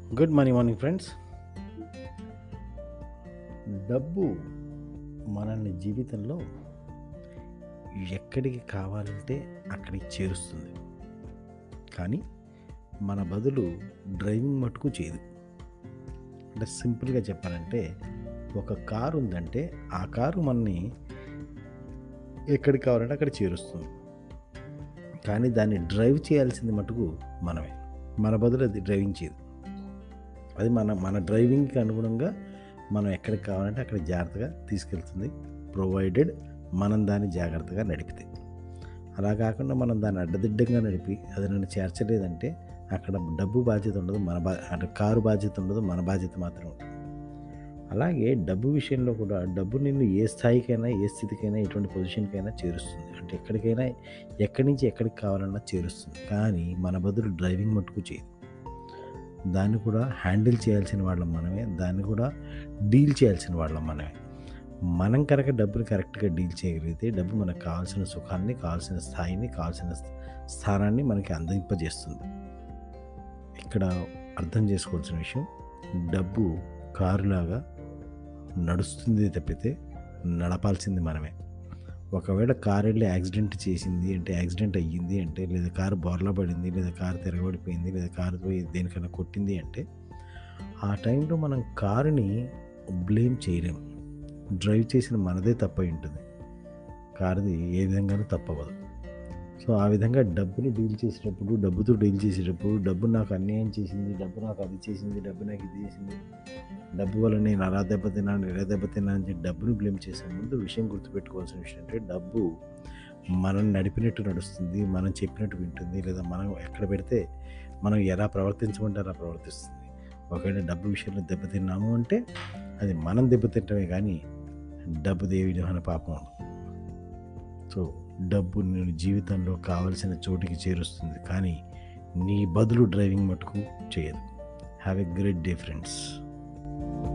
good morning morning friends డబ్బు మనల్ని జీవితంలో ఎక్కడికి కావాలంటే అక్కడికి చేరుస్తుంది కానీ మన బదులు డ్రైవింగ్ మటుకు చేయదు అంటే సింపుల్గా చెప్పాలంటే ఒక కారు ఉందంటే ఆ కారు మనని ఎక్కడికి కావాలంటే అక్కడ చేరుస్తుంది కానీ దాన్ని డ్రైవ్ చేయాల్సింది మటుకు మనమే మన బదులు అది డ్రైవింగ్ చేయదు అది మన మన డ్రైవింగ్కి అనుగుణంగా మనం ఎక్కడికి కావాలంటే అక్కడ జాగ్రత్తగా తీసుకెళ్తుంది ప్రొవైడెడ్ మనం దాన్ని జాగ్రత్తగా నడిపితే అలా కాకుండా మనం దాన్ని అడ్డదిడ్డంగా నడిపి అది నన్ను చేర్చలేదంటే అక్కడ డబ్బు బాధ్యత ఉండదు మన బా అంటే కారు బాధ్యత ఉండదు మన బాధ్యత మాత్రమే ఉంటుంది అలాగే డబ్బు విషయంలో కూడా డబ్బు నిన్ను ఏ స్థాయికైనా ఏ స్థితికైనా ఎటువంటి పొజిషన్కైనా చేరుస్తుంది అంటే ఎక్కడికైనా ఎక్కడి నుంచి ఎక్కడికి కావాలన్నా చేరుస్తుంది కానీ మన బదులు డ్రైవింగ్ మట్టుకు చేయదు దాన్ని కూడా హ్యాండిల్ చేయాల్సిన వాళ్ళం మనమే దాన్ని కూడా డీల్ చేయాల్సిన వాళ్ళం మనమే మనం కనుక డబ్బుని కరెక్ట్గా డీల్ చేయగలిగితే డబ్బు మనకు కావాల్సిన సుఖాన్ని కావాల్సిన స్థాయిని కావాల్సిన స్థానాన్ని మనకి అందింపజేస్తుంది ఇక్కడ అర్థం చేసుకోవాల్సిన విషయం డబ్బు కారులాగా నడుస్తుంది తప్పితే నడపాల్సింది మనమే ఒకవేళ కారు వెళ్ళి యాక్సిడెంట్ చేసింది అంటే యాక్సిడెంట్ అయ్యింది అంటే లేదా కారు బోర్లా పడింది లేదా కారు తిరగబడిపోయింది లేదా కారు పోయి దేనికైనా కొట్టింది అంటే ఆ టైంలో మనం కారుని బ్లేమ్ చేయలేం డ్రైవ్ చేసిన మనదే తప్పై ఉంటుంది కారుది ఏ విధంగానూ తప్పవదు సో ఆ విధంగా డబ్బుని డీల్ చేసేటప్పుడు డబ్బుతో డీల్ చేసేటప్పుడు డబ్బు నాకు అన్యాయం చేసింది డబ్బు నాకు అది చేసింది డబ్బు నాకు ఇది చేసింది డబ్బు వల్ల నేను అలా దెబ్బతిన్నాను ఇలా దెబ్బతిన్నాను అని చెప్పి డబ్బుని బ్లేమ్ చేసే ముందు విషయం గుర్తుపెట్టుకోవాల్సిన విషయం అంటే డబ్బు మనం నడిపినట్టు నడుస్తుంది మనం చెప్పినట్టు వింటుంది లేదా మనం ఎక్కడ పెడితే మనం ఎలా ప్రవర్తించమంటే అలా ప్రవర్తిస్తుంది ఒకవేళ డబ్బు విషయంలో దెబ్బతిన్నాము అంటే అది మనం దెబ్బతింటమే కానీ డబ్బు ఏ విధమైన పాపం ఉండదు సో డబ్బు నేను జీవితంలో కావలసిన చోటికి చేరుస్తుంది కానీ నీ బదులు డ్రైవింగ్ మటుకు చేయదు have a great day friends